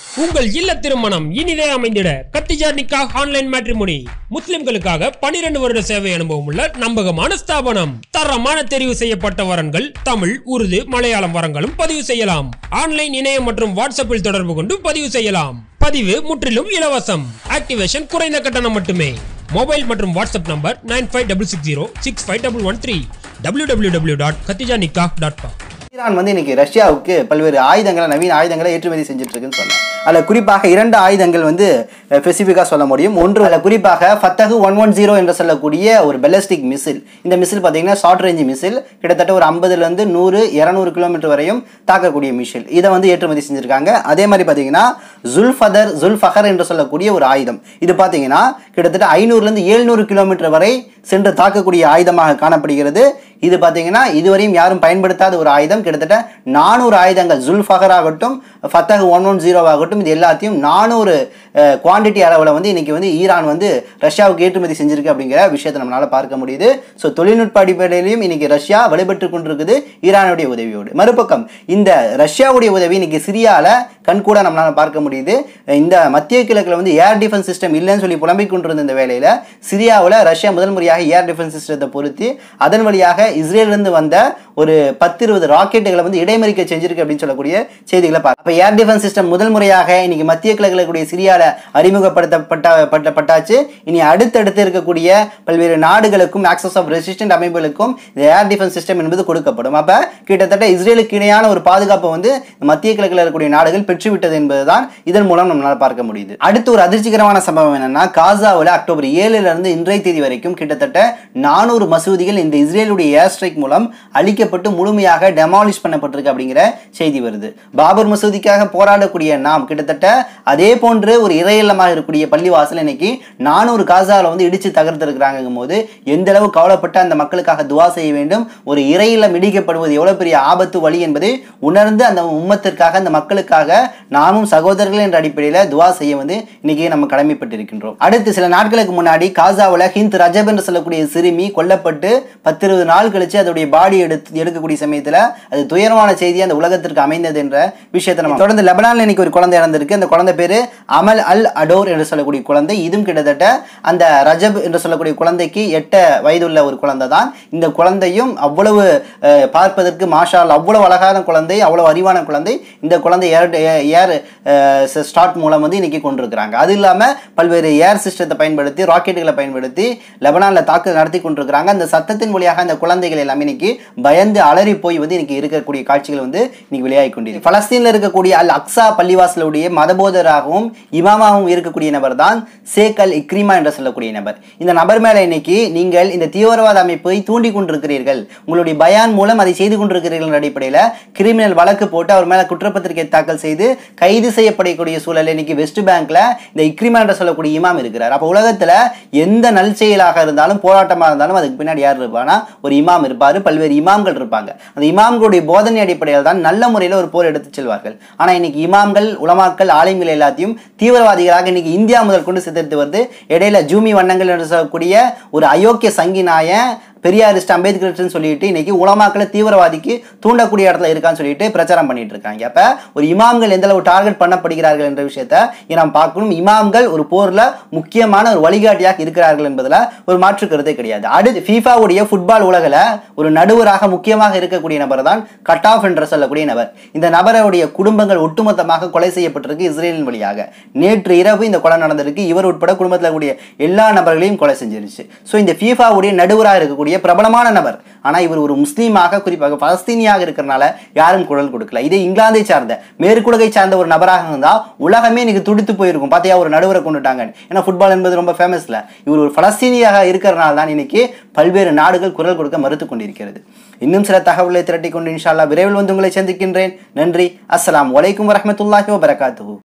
உங்கள் இல்ல திருமணம் இனிதே அமைந்திட கத்திஜா நிக்கா ஆன்லைன் மேட்ரிமோனி முஸ்லிம்களுக்காக 12 வருட சேவை அனுபவம் உள்ள நம்பகமான ஸ்தாபனம் தரமான தெரிவு செய்யப்பட்ட வரன்கள் தமிழ் உருது மலையாளம் வரங்களும் பதிவு செய்யலாம் ஆன்லைன் இணையம் மற்றும் வாட்ஸ்அப்பில் தொடர்பு கொண்டு பதிவு செய்யலாம் பதிவு முற்றிலும் இலவசம் ஆக்டிவேஷன் குறைந்த கட்டணம் மட்டுமே மொபைல் மற்றும் WhatsApp number nine five double six zero six five double one three W W W dot Khadija Nikka dot com Iran வந்து இன்னைக்கு ரஷ்யாவுக்கு பல்வேறு ஆயுதங்களை நவீன ஆயுதங்களை ஏற்றுமதி செஞ்சுட்டு இருக்குன்னு சொன்னேன் அதில் குறிப்பாக இரண்டு ஆயுதங்கள் வந்து ஸ்பெசிஃபிக்காக சொல்ல முடியும் ஒன்று அதில் குறிப்பாக ஃபத்தகு ஒன் ஒன் ஜீரோ என்று சொல்லக்கூடிய ஒரு பெலஸ்டிக் மிசில் இந்த மிசில் பார்த்தீங்கன்னா ஷார்ட் ரேஞ்ச் மிசில் கிட்டத்தட்ட ஒரு ஐம்பதுலேருந்து நூறு இரநூறு கிலோமீட்டர் வரையும் தாக்கக்கூடிய மிசில் இதை வந்து ஏற்றுமதி செஞ்சுருக்காங்க அதே மாதிரி பார்த்தீங்கன்னா ஜுல்ஃபதர் ஜுல்ஃபஹர் என்று சொல்லக்கூடிய ஒரு ஆயுதம் இது பார்த்தீங்கன்னா கிட்டத்தட்ட ஐநூறுலேருந்து ஏழ்நூறு கிலோமீட்டர் வரை சென்று தாக்கக்கூடிய ஆயுதமாக காணப்படுகிறது இது பார்த்தீங்கன்னா இதுவரையும் யாரும் பயன்படுத்தாத ஒரு ஆயுதம் கிட்டத்தட்ட நானூறு ஆயுதங்கள் ஜுல்ஃபகர் ஆகட்டும் ஃபத்தகு ஒன் ஒன் ஜீரோ ஆகட்டும் இது எல்லாத்தையும் நானூறு குவாண்டிட்டி அளவில் வந்து இன்னைக்கு வந்து ஈரான் வந்து ரஷ்யாவுக்கு ஏற்றுமதி செஞ்சிருக்கு அப்படிங்கிற விஷயத்தை நம்மளால பார்க்க முடியுது ஸோ தொழில்நுட்ப அடிப்படையிலையும் இன்னைக்கு ரஷ்யா வழிபட்டு கொண்டிருக்குது ஈரானுடைய உதவியோடு மறுபக்கம் இந்த ரஷ்யாவுடைய உதவி இன்னைக்கு சிரியாவில் கண்கூட நம்மளால பார்க்க முடியுது இந்த மத்திய கிழக்கில் வந்து ஏர் டிஃபென்ஸ் சிஸ்டம் இல்லைன்னு சொல்லி புலம்பிக் கொண்டிருந்த இந்த வேலையில் சிரியாவில் ரஷ்யா முதல் முறையாக ஏர் டிஃபென்ஸ் சிஸ்டத்தை பொருத்தி அதன் வழியாக இஸ்ரேலிருந்து வந்த ஒரு பத்து இருபது ராக்கெட்டுகளை வந்து இடைமறிக்க செஞ்சிருக்கு அப்படின்னு சொல்லக்கூடிய செய்திகளை பார்க்க அப்போ ஏர் டிஃபென்ஸ் சிஸ்டம் முதல் முறையாக இன்னைக்கு மத்திய கிழக்கில் இருக்கக்கூடிய சிரியாவில் அறிமுகப்படுத்தப்பட்ட பட்ட பட்டாச்சு இனி அடுத்தடுத்து இருக்கக்கூடிய பல்வேறு நாடுகளுக்கும் ஆக்சஸ் ஆஃப் ரெசிஸ்டன்ட் அமைப்புகளுக்கும் இந்த ஏர் டிஃபென்ஸ் சிஸ்டம் என்பது கொடுக்கப்படும் அப்போ கிட்டத்தட்ட இஸ்ரேலுக்கு இணையான ஒரு பாதுகாப்பை வந்து மத்திய கிழக்கில் இருக்கக்கூடிய நாடுகள் பெற்றுவிட்டது என்பதுதான் இதன் மூலம் நம்மளால் பார்க்க முடியுது அடுத்து ஒரு அதிர்ச்சிகரமான சம்பவம் என்னன்னா காசாவில் அக்டோபர் ஏழுல இருந்து இன்றைய தேதி வரைக்கும் கிட்டத்தட்ட நானூறு மசூதிகள் இந்த இஸ்ரேலுடைய ஏர் ஸ்ட்ரைக் மூலம் அழிக்கப்பட்டு முழுமையாக டெமாலிஷ் பண்ணப்பட்டிருக்கு அப்படிங்கிற செய்தி வருது பாபர் மசூதிக்காக போராடக்கூடிய நாம் கிட்டத்தட்ட அதே போன்று ஒரு இறையில்லமாக இருக்கக்கூடிய பள்ளிவாசல் இன்னைக்கு நானூறு காசாவில் வந்து இடிச்சு தகர்த்திருக்கிறாங்கும் போது எந்த அளவு கவலைப்பட்ட அந்த மக்களுக்காக துவா செய்ய வேண்டும் ஒரு இறையில்லம் இடிக்கப்படுவது எவ்வளவு பெரிய ஆபத்து வழி என்பதை உணர்ந்து அந்த உம்மத்திற்காக அந்த மக்களுக்காக நாமும் சகோதரர்கள் என்ற அடிப்படையில் துவா செய்ய வந்து இன்னைக்கு நம்ம கடமைப்பட்டிருக்கின்றோம் அடுத்து சில நாட்களுக்கு முன்னாடி காசாவில் ஹிந்த் ரஜப் என்று சொல்லக்கூடிய சிறுமி கொல்லப்பட்டு பத்து இருபது நாள் கழிச்சு அதோடைய பாடி எடுத்து எடுக்கக்கூடிய சமயத்தில் அது துயரமான செய்தி அந்த உலகத்திற்கு அமைந்தது என்ற விஷயத்தை நம்ம தொடர்ந்து லெபனான்ல இன்னைக்கு ஒரு குழந்தை இறந்திருக்கு அந்த குழந்தை பேரு அமல் அல் அடோர் என்று சொல்லக்கூடிய குழந்தை இதுவும் கிட்டத்தட்ட அந்த ரஜப் என்று சொல்லக்கூடிய குழந்தைக்கு எட்ட வயதுள்ள ஒரு குழந்தை தான் இந்த குழந்தையும் அவ்வளவு அஹ், பார்ப்பதற்கு மாஷால் அவ்வளவு அழகான குழந்தை அவ்வளவு அறிவான குழந்தை இந்த குழந்தை ஏர் ஏர் ஸ்டார்ட் மூலம் வந்து இன்னைக்கு கொண்டிருக்கிறாங்க அது இல்லாமல் பல்வேறு ஏர் சிஸ்டத்தை பயன்படுத்தி ராக்கெட்டுகளை பயன்படுத்தி லெபனானில் தாக்குதல் நடத்தி கொண்டிருக்கிறாங்க அந்த சத்தத்தின் வழியாக அந்த குழந்தைகள் எல்லாமே இன்னைக்கு பயந்து அலறி போய் வந்து இன்னைக்கு இருக்கக்கூடிய காட்சிகள் வந்து இன்னைக்கு வெளியாகி கொண்டிருக்கு பலஸ்தீனில் இருக்கக்கூடிய அல் அக்ஸா பள்ளிவாசலுடைய மதபோதராகவும் இமாமாகவும் இருக்கக்கூடிய நபர் தான் சேக் அல் இக்ரிமா என்று சொல்லக்கூடிய நபர் இந்த நபர் மேலே இன்னைக்கு நீங்கள் இந்த தீவிரவாத அமைப்பை தூண்டி கொண்டிருக்கிறீர்கள் உங்களுடைய பயான் மூலம் அதை செய்து கொண்டிருக்கிறீர்கள் என்ற அடிப்படையில் கிரிமினல் வழக்கு போட்டு அவர் மேலே குற்றப்பத்திரிகை தாக்கல் செய்து கைது செய்யப்படக்கூடிய சூழல் இன்னைக்கு வெஸ்ட் பேங்க்ல இந்த இக்ரிமா என்று சொல்லக்கூடிய இமாம் இருக்கிறார் அப்போ உலகத்தில் எந்த நல் செயலாக இருந்தாலும் போராட்டமாக இருந்தாலும் அதுக்கு பின்னாடி யார் இருப்பானா ஒரு இமாம் இருப்பார் பல்வேறு இமாம்கள் இருப்பாங்க அந்த இமாம்களுடைய போதனை அடிப்படையில் தான் நல்ல முறையில் ஒரு போர் எடுத்து செல்வார்கள் ஆனால் இன்னைக்கு இமாம்கள் உலமாக்கள் ஆலிம்கள் எல்லாத்தையும் தீவிரவாதிகளாக இன்னைக்கு இந்தியா முதல் கொண்டு சித்தரித்து வருது இடையில ஜூமி வண்ணங்கள் என்று சொல்லக்கூடிய ஒரு அயோக்கிய சங்கினாய பெரியாரிஸ்ட் அம்பேத்கர்ஸ்ட்னு சொல்லிட்டு இன்னைக்கு உலமாக்களை தீவிரவாதிக்கு தூண்டக்கூடிய இடத்துல இருக்கான்னு சொல்லிட்டு பிரச்சாரம் பண்ணிட்டு இருக்காங்க அப்ப ஒரு இமாம்கள் எந்த அளவு டார்கெட் பண்ணப்படுகிறார்கள் என்ற விஷயத்த இங்க நாம் பார்க்கணும் இமாம்கள் ஒரு போர்ல முக்கியமான ஒரு வழிகாட்டியாக இருக்கிறார்கள் என்பதுல ஒரு மாற்று கருத்தே கிடையாது அடுத்து ஃபீஃபாவுடைய ஃபுட்பால் உலகில் ஒரு நடுவராக முக்கியமாக இருக்கக்கூடிய நபர் தான் கட் ஆஃப் என்று சொல்லக்கூடிய நபர் இந்த நபருடைய குடும்பங்கள் ஒட்டுமொத்தமாக கொலை செய்யப்பட்டிருக்கு இஸ்ரேலின் வழியாக நேற்று இரவு இந்த கொலை நடந்திருக்கு இவர் உட்பட குடும்பத்தில் இருக்கக்கூடிய எல்லா நபர்களையும் கொலை செஞ்சிருச்சு ஸோ இந்த ஃபீஃபாவுடைய நடுவராக இருக்கக்கூடிய பிரபலமான நபர் ஆனால் இவர் ஒரு முஸ்லீமாக குறிப்பாக பலஸ்தீனியாக இருக்கிறனால யாரும் குரல் கொடுக்கல இதே இங்கிலாந்தை சார்ந்த மேற்குலகை சார்ந்த ஒரு நபராக இருந்தால் உலகமே இன்னைக்கு துடித்து போயிருக்கும் பார்த்தியா ஒரு நடுவரை கொண்டுட்டாங்க ஏன்னா ஃபுட்பால் என்பது ரொம்ப ஃபேமஸ்ல இவர் ஒரு பலஸ்தீனியாக இருக்கிறனால தான் இன்னைக்கு பல்வேறு நாடுகள் குரல் கொடுக்க மறுத்து கொண்டிருக்கிறது இன்னும் சில தகவல்களை திரட்டி கொண்டு இன்ஷா அல்லாஹ் விரைவில் வந்து உங்களை சந்திக்கின்றேன் நன்றி அஸ்ஸலாமு அலைக்கும் வரஹ்மத்துல்லாஹி வபரகாத்துஹு